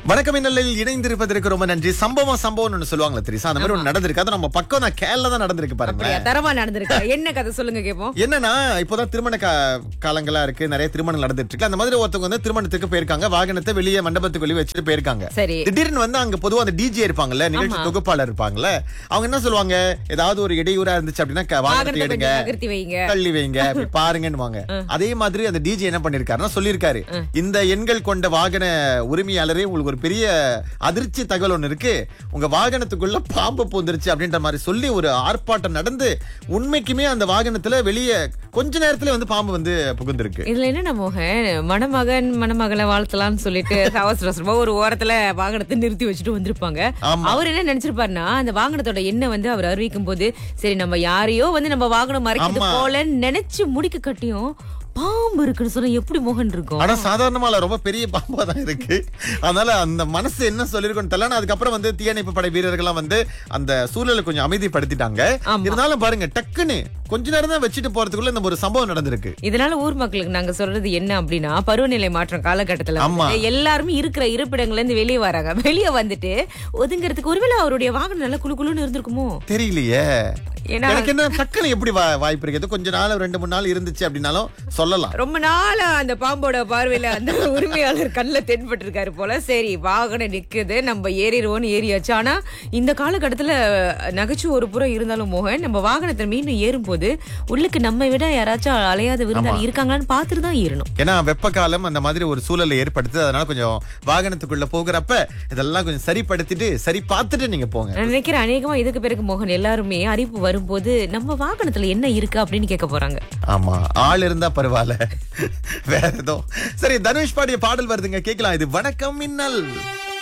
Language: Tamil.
வணக்கம் இன்னலில் இணைந்திருப்பதற்கு ரொம்ப நன்றி சம்பவம் சம்பவம் ஒண்ணு சொல்லுவாங்களே தெரியுமா அந்த மாதிரி ஒண்ணு நடந்திருக்கு அது நம்ம பக்கம் நான் கேரள தான் நடந்திருக்கு பாருங்க அப்படியா தரமா நடந்திருக்கா என்ன கதை சொல்லுங்க கேப்போம் என்னன்னா இப்போதான் திருமண கா- காலங்களா இருக்கு நிறைய திருமணம் நடந்துட்டு இருக்கு அந்த மாதிரி ஒருத்தவங்க வந்து திருமணத்துக்கு போயிருக்காங்க வாகனத்தை வெளியே மண்டபத்துக்கு வெளியே வச்சுட்டு போயிருக்காங்க சரி திடீர்னு வந்து அங்க பொதுவா அந்த டிஜே இருப்பாங்கல்ல நிகழ்ச்சி தொகுப்பாளர் இருப்பாங்கல்ல அவங்க என்ன சொல்லுவாங்க ஏதாவது ஒரு இடையூறா இருந்துச்சு அப்படின்னா க- வாகனத்தை வாகனத்தை எடுங்க கொஞ்சம் நகர்த்தி வைங்க தள்ளி வைங்க அப்படி பாருங்கன்னுவாங்க அதே மாதிரி அந்த டிஜே என்ன பண்ணிருக்காருன்னா சொல்லியிருக்காரு இந்த எண்கள் கொண்ட வாகன உரிமையாளரே உங்களுக்கு ஒரு பெரிய அதிர்ச்சி தகவல் ஒண்ணு இருக்கு உங்க வாகனத்துக்குள்ள பாம்பு பூந்துருச்சு அப்படின்ற மாதிரி சொல்லி ஒரு ஆர்ப்பாட்டம் நடந்து உண்மைக்குமே அந்த வாகனத்துல வெளியே கொஞ்ச நேரத்துல வந்து பாம்பு வந்து புகுந்திருக்கு இதுல என்ன மோகன் மணமகன் மணமகளை வாழ்த்தலாம்னு சொல்லிட்டு அவசர அவசரமா ஒரு ஓரத்துல வாகனத்தை நிறுத்தி வச்சுட்டு வந்திருப்பாங்க ஆமா. அவர் என்ன நினைச்சிருப்பாருன்னா அந்த வாகனத்தோட எண்ணெய் வந்து அவர் அறிவிக்கும் போது சரி நம்ம யாரையோ வந்து நம்ம வாகனம் மறைக்கிறது ஆமா. போலன்னு நினைச்சு முடிக்க கட்டியும் பாம்பு இருக்குன்னு சொன்னா எப்படி மோகன் இருக்கும் ஆனா சாதாரணமா இல்ல, ரொம்ப பெரிய பாம்பா தான் இருக்கு அதனால அந்த மனசு என்ன சொல்லிருக்கோம் தெரியல அதுக்கப்புறம் வந்து தீயணைப்பு படை வீரர்கள்லாம் வந்து அந்த சூழலை கொஞ்சம் அமைதிப்படுத்திட்டாங்க ஆமா. இருந்தாலும் பாருங்க டக்குன்னு கொஞ்ச நேரம் தான் வச்சுட்டு போறதுக்குள்ள இந்த ஒரு சம்பவம் நடந்திருக்கு இதனால ஊர் மக்களுக்கு நாங்க சொல்றது என்ன அப்படின்னா பருவநிலை மாற்றம் காலகட்டத்துல ஆமா. வந்து எல்லாருமே இருக்கிற இருப்பிடங்கள்ல இருந்து வெளியே வராங்க வெளியே வந்துட்டு ஒதுங்கிறதுக்கு ஒருவேளை அவருடைய வாகனம் நல்லா குளு குளுன்னு இருந்திருக்குமோ தெரியலையே ஏன்னா எனக்கு என்ன டக்குன்னு எப்படி வா- வாய்ப்பு இருக்கு ஏதோ கொஞ்ச நாள் ரெண்டு மூணு நாள் இருந்துச்சு அப்படின்னாலும் சொல்லலாம் ரொம்ப நாளா அந்த பாம்போட பார்வையில அந்த உரிமையாளர் கண்ணுல தென்பட்டு இருக்காரு போல சரி வாகனம் நிக்குது நம்ம ஏறிடுவோம்னு ஏறியாச்சு ஆனா இந்த காலகட்டத்துல நகைச்சுவை ஒரு புறம் இருந்தாலும் மோகன் நம்ம வாகனத்தை மீண்டும் ஏறும்போது உள்ளுக்கு நம்ம விட யாராச்சும் அலையாத விருந்தாளி இருக்காங்களான்னு பார்த்துட்டு தான் ஏறணும் ஏன்னா வெப்ப காலம் அந்த மாதிரி ஒரு சூழலை ஏற்படுத்துது அதனால கொஞ்சம் வாகனத்துக்குள்ள போகிறப்ப இதெல்லாம் கொஞ்சம் சரிப்படுத்திட்டு சரி பார்த்துட்டு நீங்க போங்க நான் நினைக்கிறேன் அநேகமா இதுக்கு பிறகு மோகன் எல்லாருமே அறிவிப்பு வரும்போது நம்ம வாகனத்துல என்ன இருக்கு அப்படின்னு கேட்க போறாங்க ஆமா ஆள் இருந்தா பரவாயில்ல வேற ஏதோ சரி தனுஷ் பாடிய பாடல் வருதுங்க கேட்கலாம் இது வணக்கம் மின்னல்